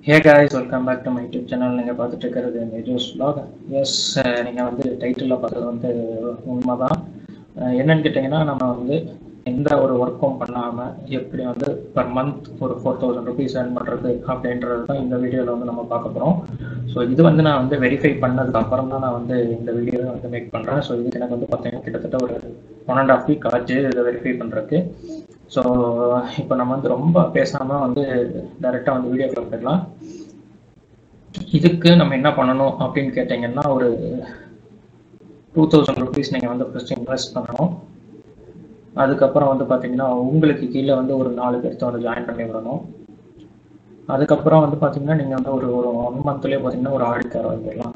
hey guys welcome back to my YouTube channel நீங்கள் பார்த்துட்டு இருக்கிறது நியூஸ் vlog எஸ் நீங்கள் வந்து டைட்டிலில் பார்த்தது வந்து உண்மைதான் அஹ் என்னன்னு கேட்டிங்கன்னா நம்ம வந்து எந்த ஒரு ஒர்க்கும் பண்ணாமல் எப்படி வந்து பர் மந்த் ஒரு ஃபோர் தௌசண்ட் ருபீஸ் earn பண்ணுறது அப்படின்றது தான் இந்த வீடியோவில் வந்து நம்ம பார்க்க போகிறோம் ஸோ இது வந்து நான் வந்து வெரிஃபை பண்ணதுக்கு அப்புறம் தான் நான் வந்து இந்த வீடியோவை வந்து மேக் பண்ணுறேன் ஸோ இதுக்கு எனக்கு வந்து பார்த்தீங்கன்னா கிட்டத்தட்ட ஒரு ஒன் அண்ட் ஆஃப் வீக் ஆச்சு இதை வெரிஃபை பண்ணுறதுக்கு ஸோ இப்போ நம்ம வந்து ரொம்ப பேசாமல் வந்து டைரெக்டாக வந்து வீடியோக்குள்ள போயிடலாம் இதுக்கு நம்ம என்ன பண்ணணும் அப்படின்னு கேட்டிங்கன்னா ஒரு டூ தௌசண்ட் ருபீஸ் நீங்கள் வந்து ஃபஸ்ட் இன்வெஸ்ட் பண்ணணும் அதுக்கப்புறம் வந்து பார்த்தீங்கன்னா உங்களுக்கு கீழே வந்து ஒரு நாலு பேர்த்த வந்து ஜாயின் பண்ணி விடணும் அதுக்கப்புறம் வந்து பார்த்தீங்கன்னா நீங்கள் வந்து ஒரு ஒரு ஒன் மந்த்லேயே பார்த்தீங்கன்னா ஒரு ஆடிக்கார வந்துடலாம்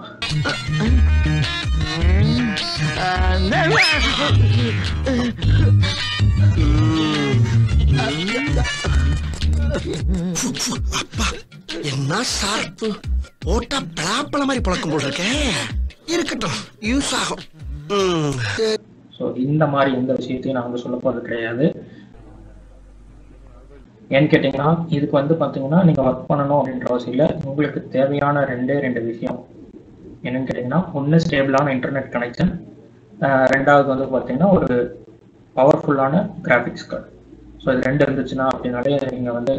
அப்பா என்ன ஷார்ப்பு போட்டா பலாப்பழ மாதிரி பழக்கம் போல் இருக்கே இருக்கட்டும் யூஸ் ஆகும் ம், ஸோ இந்த மாதிரி எந்த விஷயத்தையும் நான் வந்து சொல்ல போகிறது கிடையாது ஏன்னு கேட்டிங்கன்னா இதுக்கு வந்து பார்த்தீங்கன்னா நீங்கள் ஒர்க் பண்ணணும் அப்படின்ற அவசியம் இல்லை உங்களுக்கு தேவையான ரெண்டே ரெண்டு விஷயம் என்னன்னு கேட்டிங்கன்னா ஒன்று ஸ்டேபிளான இன்டர்நெட் கனெக்ஷன் ரெண்டாவது வந்து பார்த்தீங்கன்னா ஒரு பவர்ஃபுல்லான கிராஃபிக்ஸ் கார்டு ஸோ இது ரெண்டு இருந்துச்சுன்னா அப்படின்னாலே நீங்கள் வந்து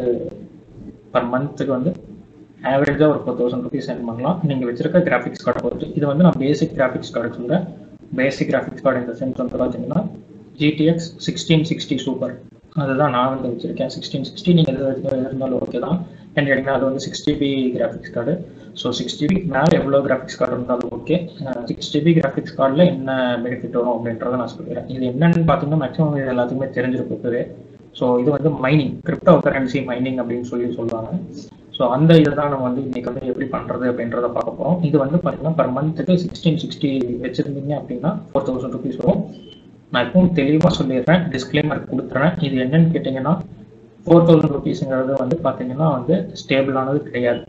பர் மந்த்துக்கு வந்து ஆவரேஜாக ஒரு ஃபோர் தௌசண்ட் ருபீஸ் சென்ட் பண்ணலாம் நீங்கள் வச்சிருக்க கிராஃபிக்ஸ் கார்டை பொறுத்து இது வந்து நான் பேசிக் கிராஃபிக்ஸ் கார்டு சொல்கிறேன் பேசிக் கிராஃபிக்ஸ் கார்டு இந்த சென்ஸ் வந்து பார்த்தீங்கன்னா ஜிடிஎக்ஸ் சிக்ஸ்டீன் சிக்ஸ்டி சூப்பர் அதுதான் நான் வந்து வச்சிருக்கேன் சிக்ஸ்டீன் சிக்ஸ்டி நீங்கள் எது இருந்தாலும் ஓகே தான் என்ன கேட்டிங்கன்னா அது வந்து six GB graphics card so six GB மேலே எவ்வளோ கிராஃபிக்ஸ் கார்டு இருந்தாலும் ஓகே சிக்ஸ் ஜிபி கிராஃபிக்ஸ் கார்டில் என்ன பெனிஃபிட் வரும் அப்படின்றத நான் சொல்லிடுறேன் இது என்னன்னு பார்த்தீங்கன்னா மேக்ஸிமம் இது எல்லாத்துக்குமே தெரிஞ்சிருக்கும் இப்போவே ஸோ இது வந்து மைனிங் கிரிப்டோ கரன்சி மைனிங் அப்படின்னு சொல்லி சொல்லுவாங்க ஸோ அந்த இதை தான் நம்ம வந்து இன்னைக்கு வந்து எப்படி பண்ணுறது அப்படின்றத பார்க்க போகிறோம் இது வந்து பார்த்தீங்கன்னா பர் மந்த்துக்கு சிக்ஸ்டீன் சிக்ஸ்டி வச்சுருந்தீங்க அப்படின்னா ஃபோர் தௌசண்ட் ருபீஸ் வரும் நான் இப்பவும் தெளிவாக சொல்லிடுறேன் டிஸ்க்ளைமர் கொடுத்துறேன் இது என்னன்னு கேட்டிங்கன்னா ஃபோர் தௌசண்ட் ருபீஸுங்கிறது வந்து பார்த்தீங்கன்னா வந்து ஸ்டேபிளானது கிடையாது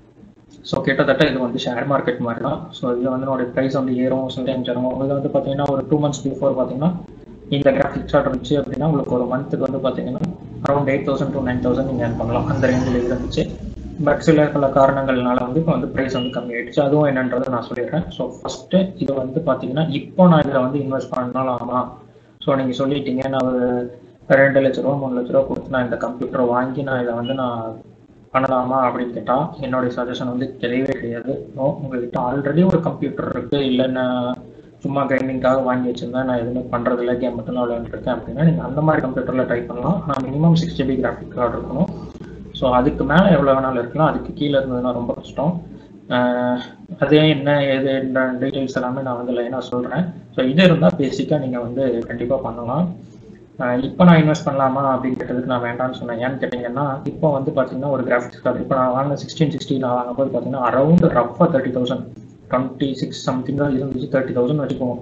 ஸோ கிட்டத்தட்ட இது வந்து ஷேர் மார்க்கெட் மாதிரி தான் ஸோ இது வந்து என்னோட ப்ரைஸ் வந்து ஏறும் சில டைம் இறங்கும் இது வந்து பார்த்தீங்கன்னா ஒரு டூ மந்த்ஸ் பிஃபோர் பார்த்தீங்கன்னா இந்த கிராஃபிக் சார்ட் இருந்துச்சு அப்படின்னா உங்களுக்கு ஒரு மந்த்துக்கு வந்து பார்த்தீங்கன்னா around eight thousand to nine thousand நீங்கள் ஏர்ன் பண்ணலாம் அந்த ரேஞ்சில் இருந்துச்சு பட் சில பல காரணங்கள்னால வந்து இப்போ வந்து ப்ரைஸ் வந்து கம்மி ஆயிடுச்சு அதுவும் என்னன்றதை நான் சொல்லிடுறேன் ஸோ ஃபஸ்ட்டு இது வந்து பார்த்தீங்கன்னா இப்போ நான் இதில் வந்து இன்வெஸ்ட் பண்ணலாமா ஸோ நீங்கள் சொல்லிட்டீங்க நான் ஒரு ரெண்டு லட்ச ரூபா மூணு லட்ச ரூபா கொடுத்து நான் இந்த கம்ப்யூட்டரை வாங்கி நான் இதை வந்து நான் பண்ணலாமா அப்படின்னு கேட்டால் என்னுடைய சஜஷன் வந்து கிடையவே கிடையாது நோ உங்ககிட்ட ஆல்ரெடி ஒரு கம்ப்யூட்டர் இருக்குது இல்லை நான் சும்மா கைமிங்காக வாங்கி வச்சிருந்தேன் நான் எதுவுமே பண்ணுறது இல்லை கேம் மட்டும் தான் விளையாண்டுருக்கேன் அப்படின்னா நீங்கள் அந்த மாதிரி கம்ப்யூட்டரில் ட்ரை பண்ணலாம் நான் minimum six GB graphic card இருக்கணும் ஸோ அதுக்கு மேலே எவ்வளோ வேணாலும் இருக்கலாம் அதுக்கு கீழே இருந்ததுன்னா ரொம்ப கஷ்டம் ஆஹ் அதே என்ன ஏது டீட்டெயில்ஸ் எல்லாமே நான் வந்து லைனாக சொல்கிறேன் ஸோ இது இருந்தால் பேசிக்காக நீங்கள் வந்து கண்டிப்பாக பண்ணலாம் இப்போ நான் இன்வெஸ்ட் பண்ணலாமா அப்படின்னு கேட்டதுக்கு நான் வேண்டாம்னு சொன்னேன் ஏன்னு கேட்டிங்கன்னா இப்போ வந்து பார்த்தீங்கன்னா ஒரு கிராஃபிக்ஸ் கார்டு இப்போ நான் வாங்கின சிக்ஸ்டீன் சிக்ஸ்டி நான் வாங்கும்போது பார்த்தீங்கன்னா அரௌண்ட் ரஃபாக thirty thousand twenty six something தான் இருந்துச்சு தேர்ட்டி தௌசண்ட் வச்சுக்குவோம்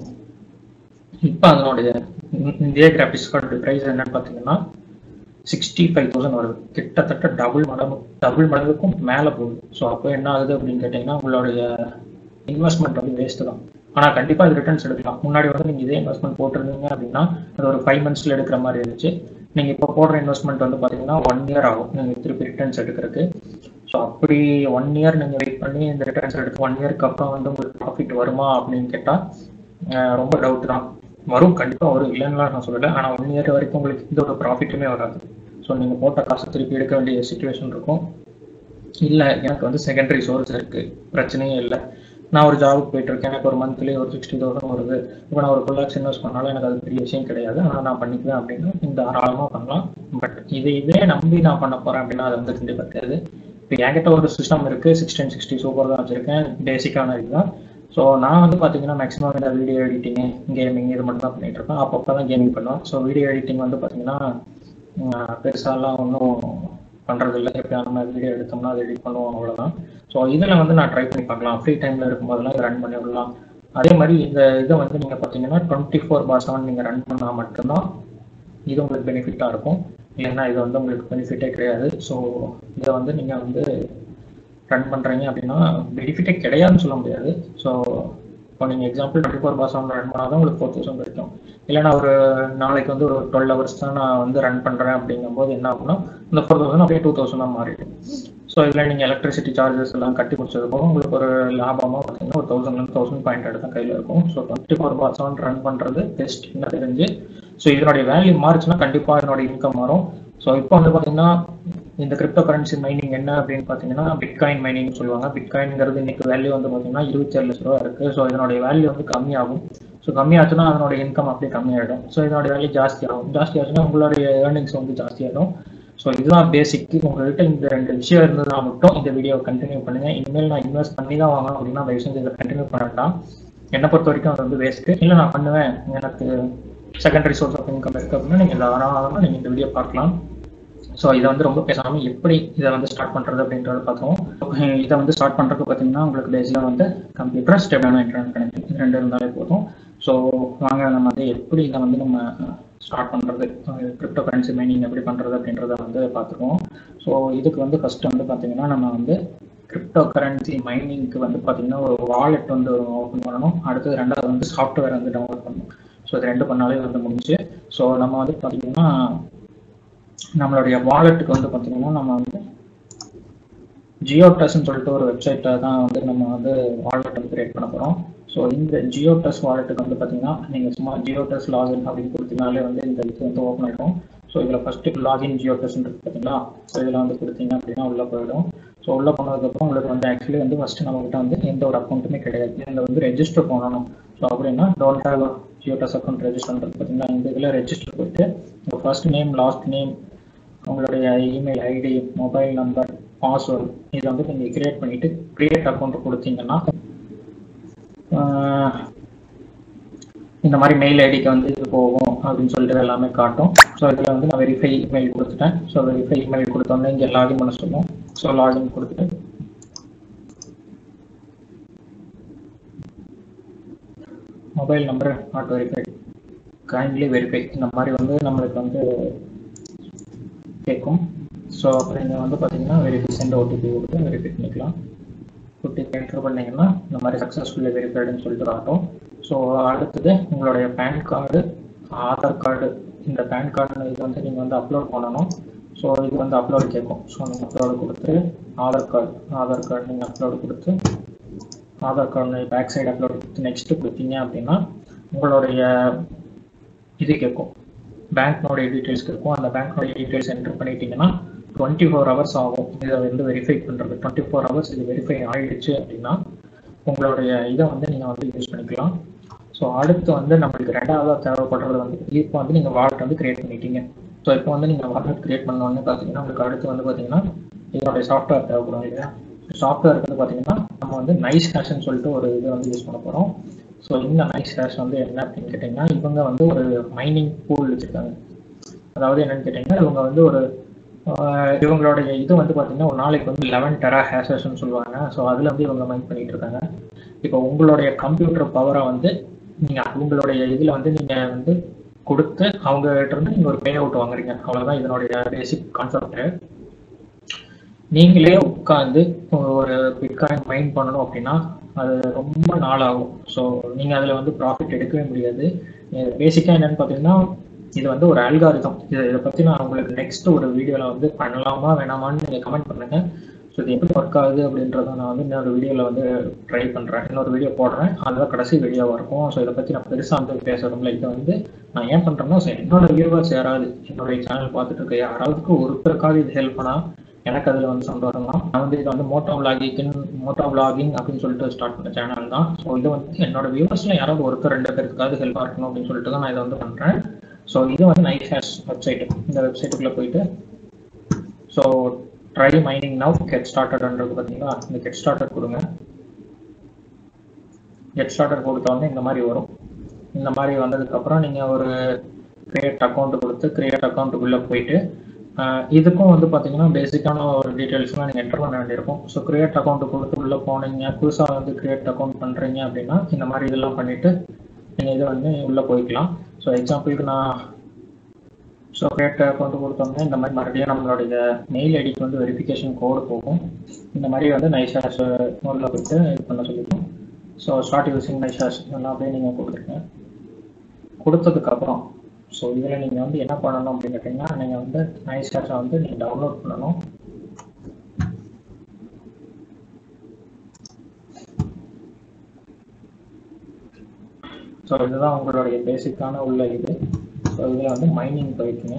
இப்போ அதனுடைய இதே கிராஃபிக்ஸ் கார்டு ப்ரைஸ் என்னன்னு பார்த்தீங்கன்னா சிக்ஸ்டி ஃபைவ் தௌசண்ட் வருது கிட்டத்தட்ட டபுள் மடங்கு டபுள் மடங்குக்கும் மேலே போகுது ஸோ அப்போ என்ன ஆகுது அப்படின்னு கேட்டிங்கன்னா உங்களுடைய இன்வெஸ்ட்மெண்ட் வந்து வேஸ்ட்டு தான் ஆனால் கண்டிப்பாக இது ரிட்டர்ன்ஸ் எடுக்கலாம் முன்னாடி வந்து நீங்கள் இதே இன்வெஸ்ட்மெண்ட் போட்டிருந்தீங்க அப்படின்னா அது ஒரு ஃபைவ் மந்த்ஸில் எடுக்கிற மாதிரி இருந்துச்சு நீங்கள் இப்போ போடுற இன்வெஸ்ட்மெண்ட் வந்து பார்த்தீங்கன்னா ஒன் இயர் ஆகும் நீங்கள் திருப்பி ரிட்டர்ன்ஸ் எடுக்கிறதுக்கு ஸோ அப்படி ஒன் இயர் நீங்கள் வெயிட் பண்ணி இந்த ரிட்டர்ன்ஸ் எடுத்து ஒன் இயர்க்கு அப்புறம் வந்து உங்களுக்கு ப்ராஃபிட் வருமா அப்படின்னு கேட்டால் ரொம்ப டவுட் தான் வரும் கண்டிப்பாக வரும் இல்லைன்னா நான் சொல்லலை ஆனால் ஒன் இயர் வரைக்கும் உங்களுக்கு இதோட ப்ராஃபிட்டுமே வராது ஸோ நீங்கள் போட்ட காசை திருப்பி எடுக்க வேண்டிய சுச்சுவேஷன் இருக்கும் இல்லை எனக்கு வந்து செகண்டரி சோர்ஸ் இருக்குது பிரச்சனையே இல்லை நான் ஒரு ஜாபுக்கு போயிட்டு இருக்கேன் எனக்கு ஒரு மந்த்லி ஒரு சிக்ஸ்டி தௌசண்ட் வருது இப்போ நான் ஒரு ஃபுல் லேக்ஸ் இன்வெஸ்ட் பண்ணாலும் எனக்கு அது பெரிய விஷயம் கிடையாது ஆனால் நான் பண்ணிக்குவேன் அப்படின்னா இந்த தாராளமாக பண்ணலாம் பட் இதை இதே நம்பி நான் பண்ண போகிறேன் அப்படின்னா அது வந்து கண்டிப்பாக தெரியாது இப்போ என்கிட்ட ஒரு சிஸ்டம் இருக்குது சிக்ஸ்டீன் சிக்ஸ்டி சூப்பர் தான் வச்சுருக்கேன் பேசிக்கான இதுதான் ஸோ நான் வந்து பார்த்தீங்கன்னா மேக்ஸிமம் இந்த வீடியோ எடிட்டிங்கு கேமிங் இது மட்டும் தான் பண்ணிட்டு இருக்கேன் அப்பப்போ தான் கேமிங் பண்ணுவேன் ஸோ வீடியோ எடிட்டிங் வந்து பார்த்தீங்கன்னா பெருசாலாம் ஒன்றும் பண்ணுறது இல்லை எப்போ நம்ம வீடியோ எடுத்தோம்னா அதை எடிட் பண்ணுவோம் அவ்வளோதான் ஸோ இதில் வந்து நான் ட்ரை பண்ணி பார்க்கலாம் ஃப்ரீ டைமில் இருக்கும்போதெல்லாம் ரன் பண்ணி விடலாம் அதே மாதிரி இந்த இதை வந்து நீங்கள் பார்த்தீங்கன்னா டுவெண்ட்டி ஃபோர் பார் செவன் நீங்கள் ரன் பண்ணால் மட்டும்தான் இது உங்களுக்கு பெனிஃபிட்டாக இருக்கும் இல்லைன்னா இது வந்து உங்களுக்கு பெனிஃபிட்டே கிடையாது ஸோ இதை வந்து நீங்கள் வந்து ரன் பண்ணுறீங்க அப்படின்னா பெனிஃபிட்டே கிடையாதுன்னு சொல்ல முடியாது ஸோ இப்போ நீங்கள் example twenty four bar seven run பண்ணால் தான் உங்களுக்கு ஃபோர் தௌசண்ட் கிடைக்கும் இல்லை நான் ஒரு நாளைக்கு வந்து ஒரு டுவெல் ஹவர்ஸ் தான் நான் வந்து ரன் பண்ணுறேன் அப்படிங்கும்போது என்ன ஆகும்னா இந்த ஃபோர் தௌசண்ட் அப்படியே டூ தௌசண்டாக மாறிடும் ஸோ இதில் நீங்கள் எலக்ட்ரிசிட்டி சார்ஜஸ் எல்லாம் கட்டி முடிச்சது போக உங்களுக்கு ஒரு லாபமாக பார்த்தீங்கன்னா ஒரு தௌசண்ட்லேருந்து தௌசண்ட் பாயிண்ட் எடுத்து கையில் இருக்கும் so twenty four bar seven run பண்ணுறது பெஸ்ட் என்ன தெரிஞ்சு ஸோ இதனுடைய வேல்யூ மாறுச்சுன்னா கண்டிப்பாக இதனோட இன்கம் மாறும் ஸோ இப்போ வந்து பார்த்தீங்கன்னா இந்த கிரிப்டோ கரன்சி மைனிங் என்ன அப்படின்னு பார்த்தீங்கன்னா பிட்காயின் மைனிங் சொல்லுவாங்க பிட்காயின்ங்கிறது இன்னைக்கு வேல்யூ வந்து பார்த்தீங்கன்னா இருபத்தேழு லட்ச ரூபா இருக்குது ஸோ இதனுடைய வேல்யூ வந்து கம்மியாகும் ஸோ கம்மியாச்சுன்னா அதனோட இன்கம் அப்படியே கம்மியாயிடும் ஸோ இதனோட வேல்யூ ஜாஸ்தி ஆகும் ஜாஸ்தி ஆச்சுன்னா உங்களுடைய ஏர்னிங்ஸ் வந்து ஜாஸ்தியாகும் ஸோ இதுதான் பேசிக் உங்கள்கிட்ட இந்த ரெண்டு விஷயம் இருந்ததுனா மட்டும் இந்த வீடியோ கண்டினியூ பண்ணுங்க இனிமேல் நான் இன்வெஸ்ட் பண்ணி தான் வாங்கணும் அப்படின்னா தயவு செஞ்சு இதை கண்டினியூ பண்ண வேண்டாம் என்னை பொறுத்த வரைக்கும் அது வந்து வேஸ்ட்டு இல்லை நான் பண்ணுவேன் எனக்கு செகண்டரி சோர்ஸ் ஆஃப் இன்கம் இருக்கு அப்படின்னா நீங்கள் தாராளமாக நீங்கள் இந்த வீடியோ பார்க்கலாம் ஸோ இதை வந்து ரொம்ப பேசாமல் எப்படி இதை வந்து ஸ்டார்ட் பண்ணுறது அப்படின்றத பார்த்தோம் இதை வந்து ஸ்டார்ட் பண்ணுறதுக்கு பார்த்தீங்கன்னா உங்களுக்கு பேசிக்காக வந்து கம்ப்யூட்டர் ஸ்டெப்டான இன்டர்நெட் கனெக்ட் இது ரெண்டு இருந்தாலே போதும் ஸோ வாங்க நம்ம வந்து எப்படி இதை வந்து நம்ம ஸ்டார்ட் பண்ணுறது கிரிப்டோ கரன்சி மைனிங் எப்படி பண்ணுறது அப்படின்றத வந்து பார்த்துருவோம் ஸோ இதுக்கு வந்து ஃபஸ்ட்டு வந்து பார்த்தீங்கன்னா நம்ம வந்து கிரிப்டோ கரன்சி மைனிங்க்கு வந்து பார்த்தீங்கன்னா ஒரு வாலெட் வந்து ஓப்பன் பண்ணணும் அடுத்தது ரெண்டாவது வந்து சாஃப்ட்வேர் வந்து டவுன்லோட் பண்ணணும் ஸோ இது ரெண்டு பண்ணாலே வந்து முடிஞ்சு ஸோ நம்ம வந்து பார்த்தீங்கன்னா நம்மளுடைய வாலெட்டுக்கு வந்து பார்த்தீங்கன்னா நம்ம வந்து ஜியோ டஸ்ன்னு சொல்லிட்டு ஒரு வெப்சைட்டில் தான் வந்து நம்ம வந்து வாலெட் வந்து கிரியேட் பண்ண போகிறோம் ஸோ இந்த ஜியோ டஸ் வாலெட்டுக்கு வந்து பார்த்தீங்கன்னா நீங்கள் சும்மா ஜியோ டஸ் லாகின் அப்படின்னு கொடுத்தீங்கனாலே வந்து இந்த இது வந்து ஓப்பன் ஆகிடும் ஸோ இதில் ஃபஸ்ட்டு லாகின் ஜியோ டஸ்ன்னு இருக்கு பார்த்தீங்களா ஸோ இதில் வந்து கொடுத்தீங்க அப்படின்னா உள்ளே போயிடும் ஸோ உள்ளே போனதுக்கப்புறம் உங்களுக்கு வந்து ஆக்சுவலி வந்து ஃபஸ்ட்டு நம்மகிட்ட வந்து எந்த ஒரு அக்கௌண்ட்டுமே கிடையாது இதில் வந்து ரெஜிஸ்டர் பண்ணணும் ஸோ அப்படின்னா டோன்ட் ஹேவ் ஜியோ டஸ் அக்கௌண்ட் ரெஜிஸ்டர் பண்ணுறது பார்த்தீங்கன்னா இந்த இதில் ரெஜிஸ்டர் போயிட்டு உங்கள் ஃபர்ஸ்ட் நேம் லாஸ்ட் நேம் உங்களுடைய email ID mobile number password இதை வந்து நீங்கள் கிரியேட் பண்ணிவிட்டு க்ரியேட் அக்கௌண்ட் கொடுத்தீங்கன்னா இந்த மாதிரி மெயில் ஐடிக்கு வந்து இது போகும் அப்படின்னு சொல்லிட்டு எல்லாமே காட்டும் ஸோ இதில் வந்து நான் வெரிஃபை இமெயில் கொடுத்துட்டேன் ஸோ வெரிஃபை இமெயில் கொடுத்தோன்னே இங்கே லாகின் பண்ண சொல்லும் ஸோ லாகின் கொடுத்துட்டு mobile number not verify kindly verify இந்த மாதிரி வந்து நம்மளுக்கு வந்து கேட்கும் ஸோ அப்புறம் நீங்கள் வந்து பார்த்தீங்கன்னா வெரிஃபை சென்ட் ஓடிபி கொடுத்து வெரிஃபை பண்ணிக்கலாம் ஓடிபி என்டர் பண்ணீங்கன்னா இந்த மாதிரி சக்ஸஸ்ஃபுல்லி வெரிஃபைடுன்னு சொல்லிட்டு காட்டும் ஸோ அடுத்தது உங்களுடைய பேன் கார்டு ஆதார் கார்டு இந்த பேன் கார்டு இது வந்து நீங்கள் வந்து அப்லோட் பண்ணணும் ஸோ இது வந்து அப்லோட் கேட்கும் ஸோ நீங்கள் அப்லோடு கொடுத்து ஆதார் கார்டு ஆதார் கார்டு நீங்கள் அப்லோடு கொடுத்து Aadhaar card back side upload கொடுத்து நெக்ஸ்ட்டு கொடுத்தீங்க அப்படின்னா உங்களுடைய இது கேட்கும் பேங்க்னுடைய டீட்டெயில்ஸ் இருக்கும் அந்த பேங்க்னுடைய டீட்டெயில்ஸ் என்டர் பண்ணிட்டீங்கன்னா டுவெண்ட்டி ஃபோர் ஹவர்ஸ் ஆகும் இதை வந்து வெரிஃபை பண்ணுறது டுவெண்ட்டி ஃபோர் ஹவர்ஸ் இது வெரிஃபை ஆகிடுச்சு அப்படின்னா உங்களுடைய இதை வந்து நீங்கள் வந்து யூஸ் பண்ணிக்கலாம் ஸோ அடுத்து வந்து நம்மளுக்கு ரெண்டாவதாக தேவைப்படுறது வந்து இப்போ வந்து நீங்கள் வாலெட் வந்து கிரியேட் பண்ணிட்டீங்க ஸோ இப்போ வந்து நீங்கள் வாலெட் கிரியேட் பண்ணோன்னு பார்த்தீங்கன்னா உங்களுக்கு அடுத்து வந்து பார்த்தீங்கன்னா இதனுடைய சாஃப்ட்வேர் தேவைப்படும் இல்லையா சாஃப்ட்வேருக்கு வந்து பார்த்தீங்கன்னா நம்ம வந்து நைஸ் கேஷ்னு சொல்லிட்டு ஒரு இது வந்து யூஸ் பண்ண போகிறோம் ஸோ இந்த நைஸ் கேஷ் வந்து என்ன அப்படின்னு கேட்டிங்கன்னா இவங்க வந்து ஒரு மைனிங் பூல் வச்சுருக்காங்க அதாவது என்னன்னு கேட்டிங்கன்னா இவங்க வந்து ஒரு இவங்களுடைய இது வந்து பார்த்தீங்கன்னா ஒரு நாளைக்கு வந்து லெவன் டெரா ஹேஷஸ்ன்னு சொல்லுவாங்க ஸோ அதில் வந்து இவங்க மைண்ட் பண்ணிட்டு இருக்காங்க இப்போ உங்களுடைய கம்ப்யூட்டர் பவரை வந்து நீங்கள் உங்களுடைய இதில் வந்து நீங்கள் வந்து கொடுத்து அவங்ககிட்ட இருந்து நீங்கள் ஒரு பே அவுட் வாங்குறீங்க அவ்வளோதான் இதனுடைய பேசிக் கான்செப்ட் நீங்களே உட்காந்து ஒரு பிட்காயின் மைண்ட் பண்ணணும் அப்படின்னா அது ரொம்ப நாள் ஆகும் ஸோ நீங்கள் அதில் வந்து ப்ராஃபிட் எடுக்கவே முடியாது பேசிக்காக என்னென்னு பார்த்தீங்கன்னா இது வந்து ஒரு அல்காரிதம் இதை இதை பற்றி நான் உங்களுக்கு நெக்ஸ்ட் ஒரு வீடியோவில் வந்து பண்ணலாமா வேணாமான்னு நீங்கள் கமெண்ட் பண்ணுங்கள் ஸோ இது எப்படி ஒர்க் ஆகுது அப்படின்றத நான் வந்து இன்னொரு வீடியோவில் வந்து ட்ரை பண்ணுறேன் இன்னொரு வீடியோ போடுறேன் அதுதான் கடைசி வீடியோவாக இருக்கும் ஸோ இதை பற்றி நான் பெருசாக வந்து பேசுகிறோம்ல இதை வந்து நான் ஏன் பண்ணுறேன்னா ஸோ என்னோட வியூவர்ஸ் யாராவது என்னுடைய சேனல் பார்த்துட்டு இருக்க யாராவதுக்கு ஒருத்தருக்காவது இது ஹெல்ப் பண்ணால் எனக்கு அதில் வந்து சந்தோஷம் தான் நான் வந்து இது வந்து மோட்டோ விளாகிங் மோட்டோ விளாகிங் அப்படின்னு சொல்லிட்டு ஸ்டார்ட் பண்ண சேனல் தான் ஸோ இது வந்து என்னோட வியூவர்ஸில் யாராவது ஒருத்தர் ரெண்டு பேருக்காவது ஹெல்ப்பாக இருக்கணும் அப்படின்னு சொல்லிட்டு தான் நான் இதை வந்து பண்ணுறேன் ஸோ இது வந்து நைட் ஹேஷ் வெப்சைட் இந்த வெப்சைட்டுக்குள்ளே போயிட்டு so try mining now get ஸ்டார்டட்ன்றது பார்த்தீங்களா இந்த கெட் ஸ்டார்டட் கொடுங்க கெட் ஸ்டார்டட் கொடுத்தோடனே இந்த மாதிரி வரும் இந்த மாதிரி வந்ததுக்கப்புறம் நீங்கள் ஒரு கிரியேட் அக்கௌண்ட் கொடுத்து கிரியேட் அக்கௌண்ட்டுக்குள்ளே போயிட்டு இதுக்கும் வந்து பார்த்தீங்கன்னா பேசிக்கான ஒரு டீட்டெயில்ஸ்லாம் நீங்கள் என்டர் பண்ண வேண்டியிருக்கும் ஸோ கிரியேட் அக்கௌண்ட் கொடுத்து உள்ளே போனீங்க புதுசாக வந்து கிரியேட் அக்கௌண்ட் பண்ணுறீங்க அப்படின்னா இந்த மாதிரி இதெல்லாம் பண்ணிவிட்டு நீங்கள் இதை வந்து உள்ளே போய்க்கலாம் ஸோ எக்ஸாம்பிளுக்கு நான் ஸோ கிரியேட் அக்கௌண்ட் கொடுத்தோம்னா இந்த மாதிரி மறுபடியும் நம்மளுடைய மெயில் ஐடிக்கு வந்து வெரிஃபிகேஷன் கோடு போகும் இந்த மாதிரி வந்து நைஷாஸ் நோட்டில் போயிட்டு இது பண்ண சொல்லிக்கும் ஸோ ஸ்டார்ட் யூஸிங் நைஷாஸ் இதெல்லாம் அப்படியே நீங்கள் கொடுத்துருங்க கொடுத்ததுக்கப்புறம் ஸோ இதில் நீங்கள் வந்து என்ன பண்ணணும் அப்படின்னு கேட்டிங்கன்னா நீங்கள் வந்து நைஷாஸை வந்து நீங்கள் டவுன்லோட் பண்ணணும் ஸோ இதுதான் உங்களுடைய பேசிக்கான உள்ள இது ஸோ இதில் வந்து மைனிங் போயிருக்கீங்க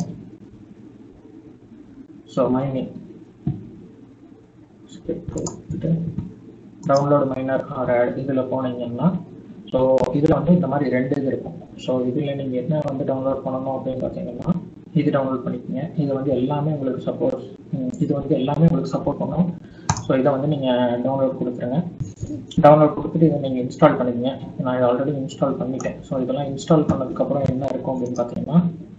so mining download miner or add இதில் போனீங்கன்னா ஸோ இதில் வந்து இந்த மாதிரி ரெண்டு இது இருக்கும் ஸோ இதில் நீங்கள் என்ன வந்து டவுன்லோட் பண்ணணும் அப்படின்னு பார்த்தீங்கன்னா இது டவுன்லோட் பண்ணிக்கோங்க இது வந்து எல்லாமே உங்களுக்கு சப்போர்ட் இது வந்து எல்லாமே உங்களுக்கு சப்போர்ட் பண்ணும் ஸோ இதை வந்து நீங்கள் டவுன்லோட் கொடுத்துருங்க டவுன்லோட் கொடுத்துட்டு இதை நீங்கள் இன்ஸ்டால் பண்ணிக்கங்க நான் இதை ஆல்ரெடி இன்ஸ்டால் பண்ணிட்டேன் ஸோ இதெல்லாம் இன்ஸ்டால் பண்ணதுக்கப்புறம் என்ன இருக்கும் அப்படின்னு பார்த்தீங்கன்னா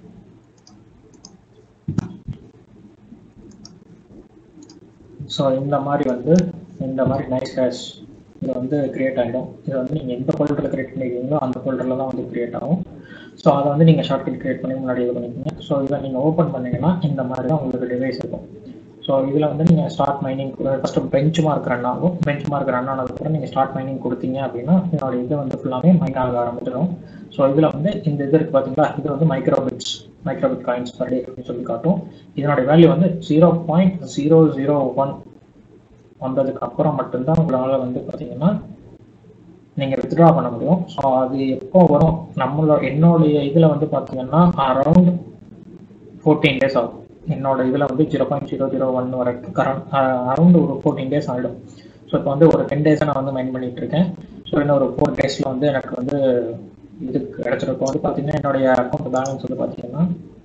ஸோ இந்த மாதிரி வந்து இந்த மாதிரி நைஸ் ஹேஷ் இது வந்து கிரியேட் ஆகிடும் இது வந்து நீங்கள் எந்த ஃபோல்டரில் கிரியேட் பண்ணிருக்கீங்களோ அந்த ஃபோல்டரில் தான் வந்து கிரியேட் ஆகும் ஸோ அதை வந்து நீங்கள் ஷார்ட்கட் கிரியேட் பண்ணி முன்னாடி இது பண்ணிக்கோங்க ஸோ இதை நீங்கள் ஓப்பன் பண்ணீங்கன்னா இந்த மாதிரி தான் உங்களுக்கு டிவைஸ் இருக்கும் ஸோ இதில் வந்து நீங்கள் start mining first benchmark run ஆகும் பெஞ்ச் மார்க் ரன் ஆனதுக்கப்புறம் நீங்கள் ஸ்டார்ட் மைனிங் கொடுத்தீங்க அப்படின்னா இதோட இது வந்து ஃபுல்லாமே மைன் ஆக ஆரம்பிச்சிடும் ஸோ இதில் வந்து இந்த இது இருக்குது பார்த்தீங்களா இது வந்து மைக்ரோபிட்ஸ் மைக்ரோபிட் காயின்ஸ் பர் டே அப்படின்னு சொல்லி காட்டும் இதனுடைய வேல்யூ வந்து zero point zero zero one வந்ததுக்கு அப்புறம் மட்டும்தான் உங்களால் வந்து பார்த்தீங்கன்னா நீங்கள் வித்ட்ரா பண்ண முடியும் ஸோ அது எப்போ வரும் நம்மளோட என்னுடைய இதில் வந்து பார்த்தீங்கன்னா அரௌண்ட் ஃபோர்டீன் டேஸ் ஆகும் என்னோட இதில் வந்து zero point zero zero one வரைக்கும் கரண்ட் அரௌண்ட் ஒரு ஃபோர்டீன் டேஸ் ஆகிடும் ஸோ இப்போ வந்து ஒரு டென் டேஸாக நான் வந்து மைண்ட் பண்ணிட்டு இருக்கேன் ஸோ இன்னும் ஒரு ஃபோர் டேஸில் வந்து எனக்கு வந்து இது கிடச்சிருக்கும் வந்து பார்த்தீங்கன்னா என்னுடைய அக்கௌண்ட் பேலன்ஸ் வந்து பார்த்தீங்கன்னா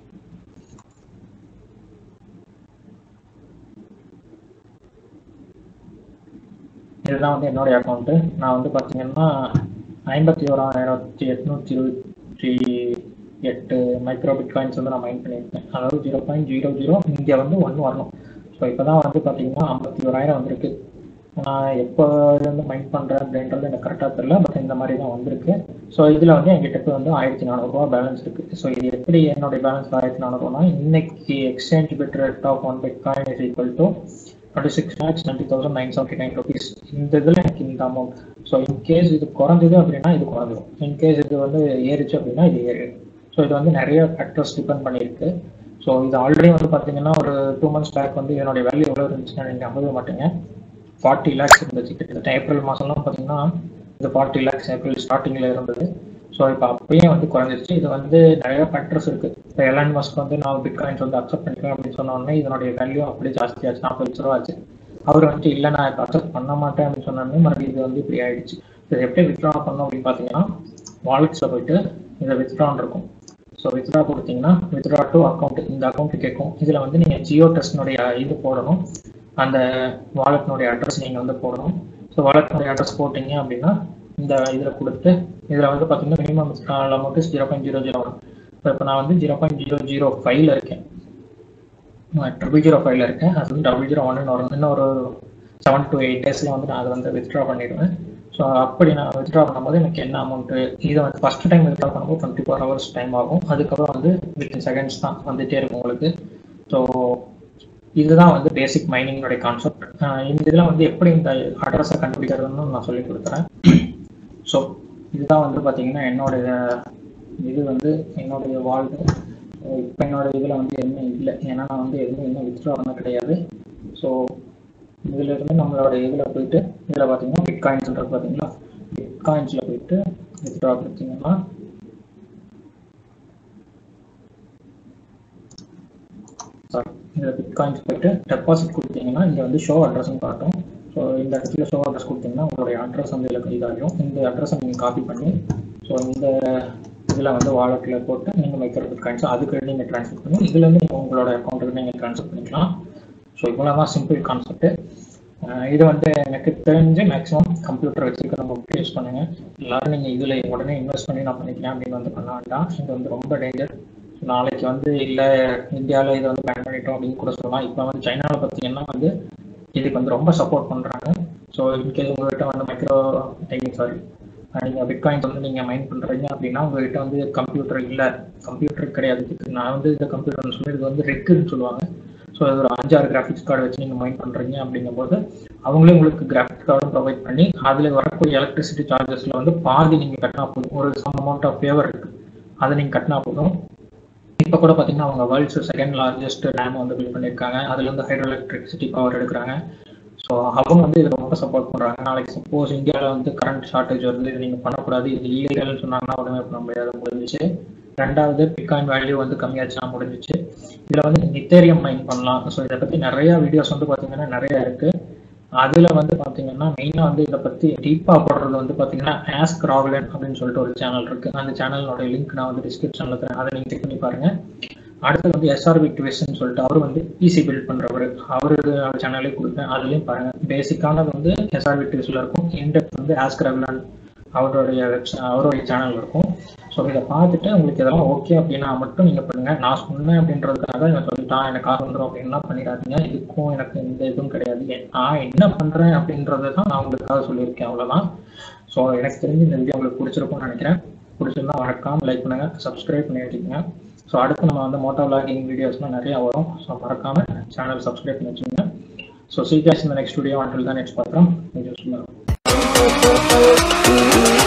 இதுதான் வந்து என்னுடைய அக்கௌண்ட்டு நான் வந்து பார்த்தீங்கன்னா ஐம்பத்தி ஓராயிரத்தி எட்நூற்றி இருபத்தி எட்டு மைக்ரோ பிட்காயின்ஸ் வந்து நான் மைண்ட் பண்ணியிருக்கேன் அதாவது ஜீரோ பாயிண்ட் ஜீரோ ஜீரோ இங்கே வந்து ஒன்று வரணும் ஸோ இப்போ தான் வந்து பார்த்தீங்கன்னா ஐம்பத்தி ஓராயிரம் வந்திருக்கு நான் எப்போ வந்து மைண்ட் பண்ணுறேன் அப்படின்றது எனக்கு கரெக்டாக தெரியல பட் இந்த மாதிரி தான் வந்திருக்கு ஸோ இதில் வந்து என்கிட்ட வந்து ஆயிரத்தி நானூறுரூவா பேலன்ஸ் இருக்குது ஸோ இது எப்படி என்னுடைய பேலன்ஸ் ஆயிரத்தி நானூறுரூவா இன்னைக்கு exchange bit rate of one bitcoin is equal to twenty six lakhs twenty thousand nine seventy nine rupees இந்த இதில் எனக்கு இந்த அமௌண்ட் ஸோ இன்கேஸ் இது குறைஞ்சது அப்படின்னா இது குறைஞ்சிடும் இன்கேஸ் இது வந்து ஏறிச்சு அப்படின்னா இது ஏறிடும் ஸோ இது வந்து நிறைய ஃபேக்டர்ஸ் டிபெண்ட் பண்ணியிருக்கு ஸோ இது ஆல்ரெடி வந்து பார்த்தீங்கன்னா ஒரு டூ மந்த்ஸ் பேக் வந்து இதனுடைய வேல்யூ எவ்வளோ இருந்துச்சுன்னா நீங்கள் நம்பவே மாட்டீங்க ஃபார்ட்டி லேக்ஸ் இருந்துச்சு கிட்டத்தட்ட ஏப்ரல் மாதம்லாம் பார்த்தீங்கன்னா இது ஃபார்ட்டி லேக்ஸ் ஏப்ரல் ஸ்டார்டிங்கில் இருந்தது ஸோ இப்போ அப்பயே வந்து குறைஞ்சிருச்சு இது வந்து நிறைய ஃபேக்டர்ஸ் இருக்குது இப்போ எலான் மஸ்க் வந்து நான் பிட்காயின்ஸ் வந்து அக்செப்ட் பண்ணிக்கிறேன் அப்படின்னு சொன்ன உடனே இதனுடைய வேல்யூ அப்படியே ஜாஸ்தி ஆச்சு நாற்பது லட்ச ரூபா ஆச்சு அவர் வந்து இல்லை நான் இப்போ அக்செப்ட் பண்ண மாட்டேன் அப்படின்னு சொன்னோடனே மறுபடியும் இது வந்து இப்படி ஆயிடுச்சு இது எப்படி வித்ட்ரா பண்ணோம் அப்படின்னு பார்த்தீங்கன்னா வாலெட்ஸில் போயிட்டு இதை வித்ட்ரான் இருக்கும் ஸோ வித்ட்ரா கொடுத்தீங்கன்னா வித்ட்ரா டு அக்கௌண்ட் இந்த அக்கௌண்ட் கேட்கும் இதில் வந்து நீங்கள் ஜியோ டெஸ்ட்னுடைய இது போடணும் அந்த வாலெட்னுடைய அட்ரஸ் நீங்கள் வந்து போடணும் ஸோ வாலெட்னுடைய அட்ரஸ் போட்டிங்க அப்படின்னா இந்த இதில் கொடுத்து இதில் வந்து பார்த்தீங்கன்னா minimum amount zero point zero zero வரும் இப்போ இப்போ நான் வந்து ஜீரோ பாயிண்ட் ஜீரோ ஜீரோ ஃபைவ்ல இருக்கேன் ட்ரிபிள் ஜீரோ ஃபைவ்ல இருக்கேன் அது வந்து டபுள் ஜீரோ ஒன்னு வரும் இன்னும் ஒரு செவன் டு எயிட் டேஸில் வந்து நான் அதை வந்து வித்ட்ரா பண்ணிடுவேன் ஸோ அப்படி நான் வித்ட்ரா பண்ணும்போது எனக்கு என்ன அமௌண்ட்டு இதை வந்து ஃபஸ்ட் டைம் வித்ட்ரா பண்ணும்போது டுவெண்ட்டி ஃபோர் ஹவர்ஸ் டைம் ஆகும் அதுக்கப்புறம் வந்து வித்தின் செகண்ட்ஸ் தான் வந்துட்டே இருக்கும் உங்களுக்கு ஸோ இதுதான் வந்து பேசிக் மைனிங்கோடைய கான்செப்ட் இந்த இதில் வந்து எப்படி இந்த அட்ரஸை கண்டுபிடிக்கிறதுன்னு நான் சொல்லி கொடுக்குறேன் ஸோ இதுதான் வந்து பார்த்தீங்கன்னா என்னுடைய இது வந்து என்னுடைய வாழ்வு இப்போ என்னோட இதில் வந்து எதுவுமே இல்லை ஏன்னா நான் வந்து எதுவுமே இன்னும் வித்ட்ரா பண்ண கிடையாது ஸோ இதுல இருந்து நம்மளோட இதில் போயிட்டு இதில் பார்த்தீங்கன்னா பிட் காயின்ஸ்ன்றது பார்த்தீங்களா பிட் காயின்ஸில் போயிட்டு வித்ட்ரா கொடுத்தீங்கன்னா சாரி இதில் பிட்காயின்ஸ் போயிட்டு டெபாசிட் கொடுத்தீங்கன்னா இங்கே வந்து ஷோ அட்ரஸ்ன்னு காட்டும் ஸோ இந்த இடத்துல ஷோ அட்ரஸ் கொடுத்தீங்கன்னா உங்களுடைய அட்ரஸ் வந்து இதில் இதாகிடும் இந்த அட்ரஸை நீங்கள் காப்பி பண்ணி ஸோ இந்த இதில் வந்து வாலெட்டில் போட்டு நீங்கள் மைக்ரோ பிட்காயின்ஸ் அதுக்கு நீங்கள் ட்ரான்ஸ்ஃபர் பண்ணி இதுலேருந்து நீங்கள் உங்களோட அக்கௌண்ட்டுக்கு நீங்கள் ட்ரான்ஸ்ஃபர் பண்ணிக்கலாம் ஸோ இவ்வளோ தான் சிம்பிள் கான்செப்ட் இது வந்து எனக்கு தெரிஞ்சு மேக்ஸிமம் கம்ப்யூட்டர் வச்சுருக்கிறவங்க யூஸ் பண்ணுங்கள் எல்லாரும் நீங்கள் இதில் உடனே இன்வெஸ்ட் பண்ணி நான் பண்ணிக்கிறேன் அப்படின்னு வந்து பண்ண வேண்டாம் இது வந்து ரொம்ப டேஞ்சர் நாளைக்கு வந்து இல்லை இந்தியாவில் இதை வந்து பேன் பண்ணிட்டோம் அப்படின்னு கூட சொல்லலாம் இப்போ வந்து சைனாவில் பார்த்தீங்கன்னா வந்து இதுக்கு வந்து ரொம்ப சப்போர்ட் பண்ணுறாங்க ஸோ இன்கேஸ் உங்கள்கிட்ட வந்து மைக்ரோ ஐமீன் சாரி நீங்கள் பிட்காயின்ஸ் வந்து நீங்கள் மைண்ட் பண்ணுறீங்க அப்படின்னா உங்கள்கிட்ட வந்து கம்ப்யூட்டர் இல்லை கம்ப்யூட்டர் கிடையாது இதுக்கு நான் வந்து இந்த கம்ப்யூட்டர்னு சொல்லி இது வந்து ரெக்குன்னு சொல்லுவாங்க ஸோ இது ஒரு அஞ்சாறு கிராஃபிக்ஸ் கார்டு வச்சு நீங்கள் மைண்ட் பண்ணுறீங்க அப்படிங்கும்போது அவங்களே உங்களுக்கு கிராஃபிக்ஸ் கார்டும் ப்ரொவைட் பண்ணி அதில் வரக்கூடிய எலக்ட்ரிசிட்டி சார்ஜஸில் வந்து பாதி நீங்கள் கட்டினா போதும் ஒரு சம் அமௌண்ட் ஆஃப் ஃபேவர் இருக்குது அதை நீங்கள் கட்டினா போதும் இப்போ கூட பார்த்தீங்கன்னா அவங்க வேர்ல்ட்ஸ் செகண்ட் லார்ஜஸ்ட் டேம் வந்து பில்ட் பண்ணியிருக்காங்க அதுலேருந்து ஹைட்ரோ எலக்ட்ரிசிட்டி பவர் எடுக்கிறாங்க ஸோ அவங்க வந்து இதை ரொம்ப சப்போர்ட் பண்ணுறாங்க நாளைக்கு சப்போஸ் இந்தியாவில் வந்து கரண்ட் ஷார்ட்டேஜ் வருது இது நீங்கள் பண்ணக்கூடாது இது இல்லீகல்னு சொன்னாங்கன்னா உடனே பண்ண முடியாது முடிஞ்சிச்சு ரெண்டாவது பிட்காயின் வேல்யூ வந்து கம்மியாச்சுன்னா முடிஞ்சிச்சு இதில் வந்து நித்தேரியம் மைன் பண்ணலாம் ஸோ இதை பற்றி நிறைய வீடியோஸ் வந்து பார்த்தீங்கன்னா நிறைய இருக்குது அதில் வந்து பார்த்தீங்கன்னா மெயினாக வந்து இதை பற்றி டீப்பாக போடுறது வந்து பார்த்தீங்கன்னா ஆஸ்க் ராகுலன் அப்படின்னு சொல்லிட்டு ஒரு சேனல் இருக்குது அந்த சேனலோட லிங்க் நான் வந்து டிஸ்கிரிப்ஷனில் தரேன் அதை நீங்கள் செக் பண்ணி பாருங்கள் அடுத்து வந்து எஸ்ஆர்பி ட்விஸ்ட்னு சொல்லிட்டு அவர் வந்து ஈஸி பில்ட் பண்ணுறவர் அவரு சேனலே கொடுப்பேன் அதுலேயும் பாருங்கள் பேசிக்கானது வந்து எஸ்ஆர்பி ட்விஸ்டில் இருக்கும் இன்டெப்த் வந்து ஆஸ்க் ரகுலன் அவருடைய வெப்சை அவருடைய சேனல் இருக்கும் ஸோ இதை பார்த்துட்டு உங்களுக்கு இதெல்லாம் ஓகே அப்படின்னா மட்டும் நீங்கள் பண்ணுங்கள் நான் சொன்னேன் அப்படின்றதுக்காக எனக்கு சொல்லிட்டான் எனக்கு காசு வந்துடும் அப்படின்லாம் பண்ணிடாதீங்க இதுக்கும் எனக்கு எந்த இதுவும் கிடையாது நான் என்ன பண்ணுறேன் அப்படின்றத தான் நான் உங்களுக்காக சொல்லியிருக்கேன் அவ்வளோதான் ஸோ எனக்கு தெரிஞ்சு இந்த வீடியோ உங்களுக்கு பிடிச்சிருக்கும்னு நினைக்கிறேன் பிடிச்சிருந்தா மறக்காம லைக் பண்ணுங்கள் சப்ஸ்கிரைப் பண்ணி வச்சுக்கோங்க ஸோ அடுத்து நம்ம வந்து மோட்டோ விளாகிங் வீடியோஸ்லாம் நிறையா வரும் ஸோ மறக்காம சேனல் சப்ஸ்கிரைப் பண்ணி வச்சுக்கோங்க ஸோ சீக்கிரம் இந்த நெக்ஸ்ட் வீடியோ அண்டில் தான் நெக்ஸ்ட் பார்க்குறோம்